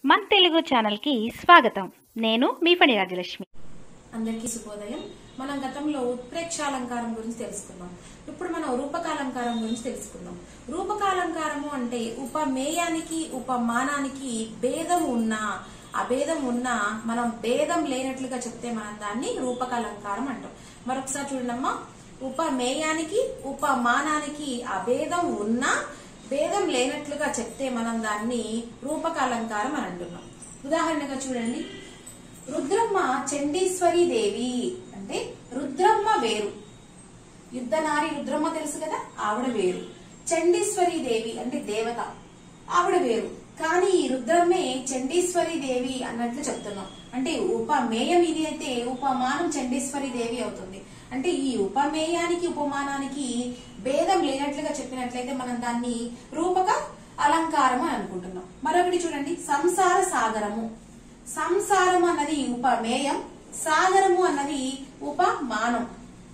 మన తెలుగు ఛానల్కి స్వాగతం నేను మీ ఫణి రాజలక్ష్మి అందరికీ శుభోదయం మనం గతంలో ఉత్ప్రేక్షాలంకారం గురించి తెలుసుకున్నాం ఇప్పుడు మనం రూపకాలంకారం గురించి తెలుసుకుందాం రూపకాలంకారము అంటే ఉపమేయానికి ఉపమానానికి భేదం ఉన్నా అభేదం ఉన్నా మనం భేదం లేనట్లుగా చెప్తే మనం దాన్ని రూపకాలంకారం అంటాం మరొకసారి చూడండమ్మా ఉపమేయానికి ఉపమానానికి అభేదం ఉన్నా భేదం లేనట్లుగా చెప్తే మనం దాన్ని రూపకాలంకారం అని అంటున్నాం ఉదాహరణగా చూడండి రుద్రమ్మ చండీశ్వరి దేవి అంటే రుద్రమ్మ వేరు యుద్ధనారి రుద్రమ్మ తెలుసు కదా ఆవిడ వేరు చండీశ్వరి దేవి అంటే దేవత ఆవిడ వేరు కానీ ఈ రుద్రమ్మే చండీశ్వరి దేవి అన్నట్లు చెప్తున్నాం అంటే ఉపమేయం ఇది అయితే ఉపమానం చండీశ్వరి దేవి అవుతుంది అంటే ఈ ఉపమేయానికి ఉపమానానికి భేదం లేనట్లుగా చెప్పినట్లయితే మనం దాన్ని రూపక అలంకారం అని అనుకుంటున్నాం మరొకటి చూడండి సంసార సాగరము సంసారం అన్నది ఉపమేయం సాగరము అన్నది ఉపమానం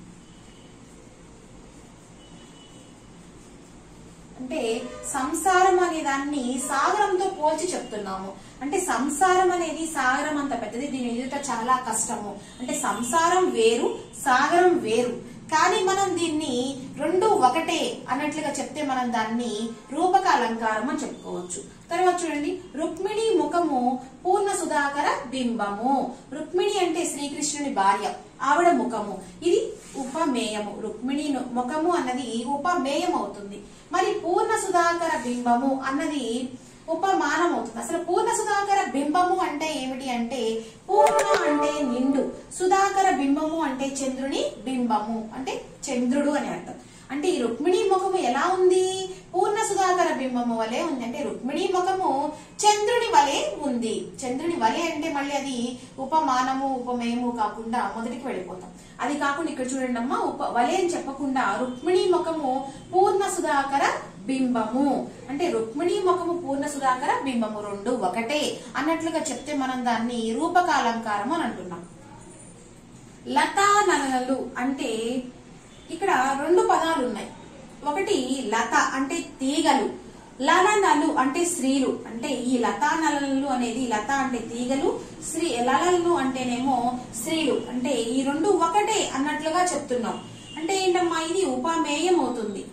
అంటే సంసారం అనే దాన్ని సాగరంతో పోల్చి చెప్తున్నాము అంటే సంసారం అనేది సాగరం అంత పెద్దది దీని ఎదుట చాలా కష్టము అంటే సంసారం వేరు సాగరం వేరు కానీ మనం దీన్ని రెండు ఒకటే అన్నట్లుగా చెప్తే మనం దాన్ని రూపక అలంకారం అని చెప్పుకోవచ్చు తర్వాత చూడండి రుక్మిణి ముఖము పూర్ణ సుధాకర బింబము రుక్మిణి అంటే శ్రీకృష్ణుని భార్య ఆవిడ ముఖము ఇది ఉపమేయము రుక్మిణి ను- ముఖము అన్నది ఉపమేయం అవుతుంది మరి పూర్ణ సుధాకర బింబము అన్నది ఉపమానం అవుతుంది అసలు పూర్ణ సుధాకర బింబము అంటే ఏమిటి అంటే పూర్ణ అంటే నిండు సుధాకర బింబము అంటే చంద్రుని బింబము అంటే చంద్రుడు అని అర్థం అంటే ఈ రుక్మిణి ముఖము ఎలా ఉంది పూర్ణ సుధాకర బింబము వలె ఉంది అంటే రుక్మిణి ముఖము చంద్రుని వలె ఉంది చంద్రుని వలె అంటే మళ్ళీ అది ఉపమానము ఉపమేయము కాకుండా మొదటికి వెళ్ళిపోతాం అది కాకుండా ఇక్కడ చూడండి అమ్మా ఉప వలె అని చెప్పకుండా రుక్మిణి ముఖము పూర్ణ సుధాకర బింబము అంటే రుక్మిణి ముఖము పూర్ణ సుధాకర బింబము రెండు ఒకటే అన్నట్లుగా చెప్తే మనం దాన్ని రూపకాలంకారం అని అంటున్నాం లతా నలనలు అంటే ఇక్కడ రెండు పదాలు ఉన్నాయి ఒకటి లత అంటే తీగలు లలనలు అంటే స్త్రీలు అంటే ఈ లతా నలనలు అనేది లత అంటే తీగలు శ్రీ లలలు అంటేనేమో స్త్రీలు అంటే ఈ రెండు ఒకటే అన్నట్లుగా చెప్తున్నాం అంటే ఏంటమ్మా ఇది ఉపమేయం అవుతుంది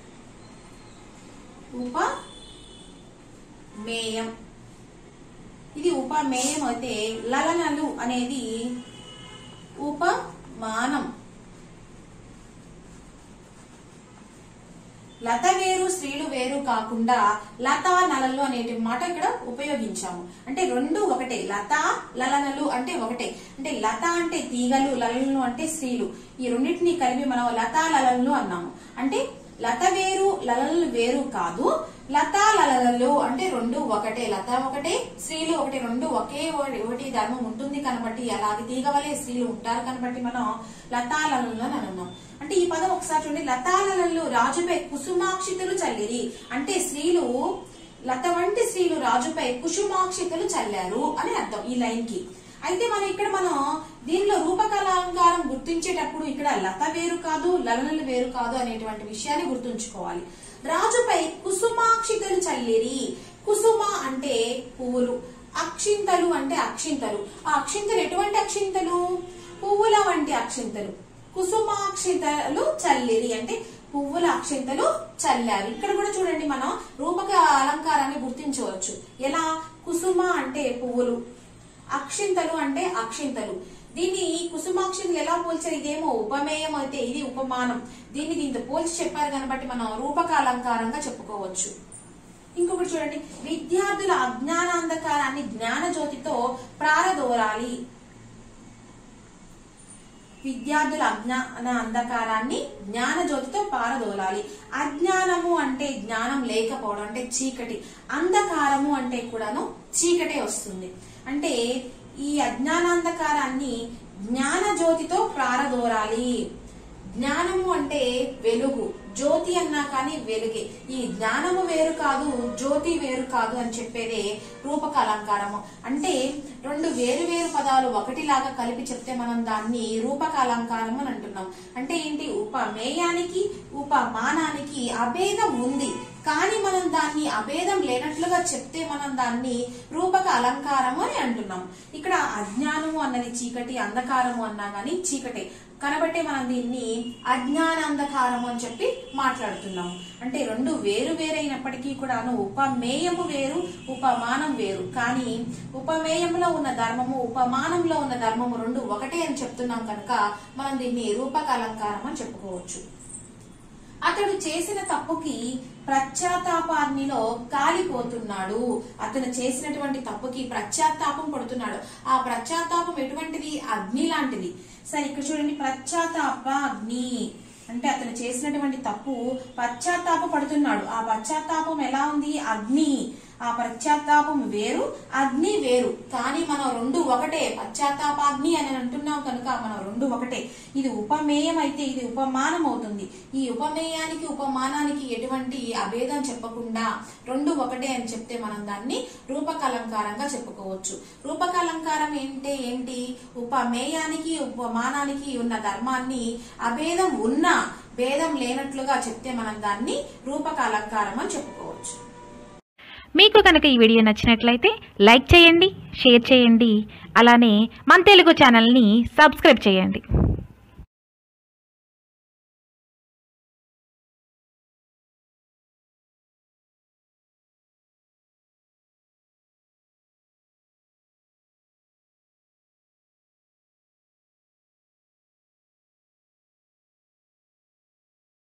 ఉప మేయం ఇది ఉపమేయం అయితే లలనలు అనేది ఉపమానం లత వేరు స్త్రీలు వేరు కాకుండా లత నలలు అనేటి మాట ఇక్కడ ఉపయోగించాము అంటే రెండు ఒకటే లత లలనలు అంటే ఒకటే అంటే లత అంటే తీగలు లలలు అంటే స్త్రీలు ఈ రెండింటిని కలిపి మనం లత లలలు అన్నాము అంటే లత వేరు లలలు వేరు కాదు లత లలలు అంటే రెండు ఒకటే లత ఒకటే స్త్రీలు ఒకటి రెండు ఒకే ఒకటి ఒకటి ధర్మం ఉంటుంది కనబట్టి అలాగే తీగవలే స్త్రీలు ఉంటారు కనబట్టి మనం లతాలలలో అని అన్నాం అంటే ఈ పదం ఒకసారి చూడండి లతాలలలో రాజుపై కుసుమాక్షితులు చల్లిరి అంటే స్త్రీలు లత వంటి స్త్రీలు రాజుపై కుసుమాక్షితులు చల్లారు అని అర్థం ఈ లైన్ కి అయితే మనం ఇక్కడ మనం దీనిలో రూపకలాంకారం గుర్తించేటప్పుడు ఇక్కడ లత వేరు కాదు లలనలు వేరు కాదు అనేటువంటి విషయాన్ని గుర్తుంచుకోవాలి రాజుపై కుసుమాక్షితలు చల్లిరి కుసుమ అంటే పువ్వులు అక్షింతలు అంటే అక్షింతలు ఆ అక్షింతలు ఎటువంటి అక్షింతలు పువ్వుల వంటి అక్షింతలు కుసుమాక్షితలు చల్లిరి అంటే పువ్వుల అక్షింతలు చల్లారు ఇక్కడ కూడా చూడండి మనం రూపక అలంకారాన్ని గుర్తించవచ్చు ఎలా కుసుమ అంటే పువ్వులు అక్షింతలు అంటే అక్షింతలు దీన్ని కుసుమాక్షింతలు ఎలా పోల్చారు ఇదేమో ఉపమేయం అయితే ఇది ఉపమానం దీన్ని దీంతో పోల్చి చెప్పారు కాబట్టి మనం రూపక అలంకారంగా చెప్పుకోవచ్చు ఇంకొకటి చూడండి విద్యార్థుల అజ్ఞానాంధకారాన్ని జ్ఞాన జ్యోతితో ప్రారదోరాలి విద్యార్థుల అజ్ఞాన అంధకారాన్ని జ్ఞాన జ్యోతితో పారదోలాలి అజ్ఞానము అంటే జ్ఞానం లేకపోవడం అంటే చీకటి అంధకారము అంటే కూడాను చీకటే వస్తుంది అంటే ఈ అజ్ఞానాంధకారాన్ని జ్ఞాన జ్యోతితో ప్రారదోరాలి జ్ఞానము అంటే వెలుగు జ్యోతి అన్నా కానీ వెలుగే ఈ జ్ఞానము వేరు కాదు జ్యోతి వేరు కాదు అని చెప్పేదే రూపక అలంకారము అంటే రెండు వేరు వేరు పదాలు ఒకటిలాగా కలిపి చెప్తే మనం దాన్ని రూపక అలంకారం అని అంటున్నాం అంటే ఏంటి ఉపమేయానికి ఉపమానానికి అభేదం ఉంది కానీ మనం దాన్ని అభేదం లేనట్లుగా చెప్తే మనం దాన్ని రూపక అలంకారము అని అంటున్నాం ఇక్కడ అజ్ఞానము అన్నది చీకటి అంధకారము అన్నా గానీ చీకటే కనబట్టే మనం దీన్ని అజ్ఞాన అంధకారము అని చెప్పి మాట్లాడుతున్నాము అంటే రెండు వేరు వేరైనప్పటికీ కూడాను ఉపమేయము వేరు ఉపమానం వేరు కానీ ఉపమేయంలో ఉన్న ధర్మము ఉపమానంలో ఉన్న ధర్మము రెండు ఒకటే అని చెప్తున్నాం కనుక మనం దీన్ని రూపక అలంకారం అని చెప్పుకోవచ్చు అతడు చేసిన తప్పుకి పశ్చాత్తాపాన్నిలో కాలిపోతున్నాడు అతను చేసినటువంటి తప్పుకి పశ్చాత్తాపం పడుతున్నాడు ఆ పశ్చాత్తాపం ఎటువంటిది అగ్ని లాంటిది సరే ఇక్కడ చూడండి పశ్చాత్తాప అగ్ని అంటే అతను చేసినటువంటి తప్పు పశ్చాత్తాప పడుతున్నాడు ఆ పశ్చాత్తాపం ఎలా ఉంది అగ్ని ఆ పశ్చాత్తాపం వేరు అగ్ని వేరు కానీ మనం రెండు ఒకటే పశ్చాత్తాపాగ్ని అని అంటున్నాం కనుక మనం రెండు ఒకటే ఇది ఉపమేయం అయితే ఇది ఉపమానం అవుతుంది ఈ ఉపమేయానికి ఉపమానానికి ఎటువంటి అభేదం చెప్పకుండా రెండు ఒకటే అని చెప్తే మనం దాన్ని రూపకలంకారంగా చెప్పుకోవచ్చు రూపకలంకారం ఏంటే ఏంటి ఉపమేయానికి ఉపమానానికి ఉన్న ధర్మాన్ని అభేదం ఉన్నా భేదం లేనట్లుగా చెప్తే మనం దాన్ని రూపక అలంకారం అని చెప్పుకోవచ్చు మీకు కనుక ఈ వీడియో నచ్చినట్లయితే లైక్ చేయండి షేర్ చేయండి అలానే మన తెలుగు ఛానల్ని సబ్స్క్రైబ్ చేయండి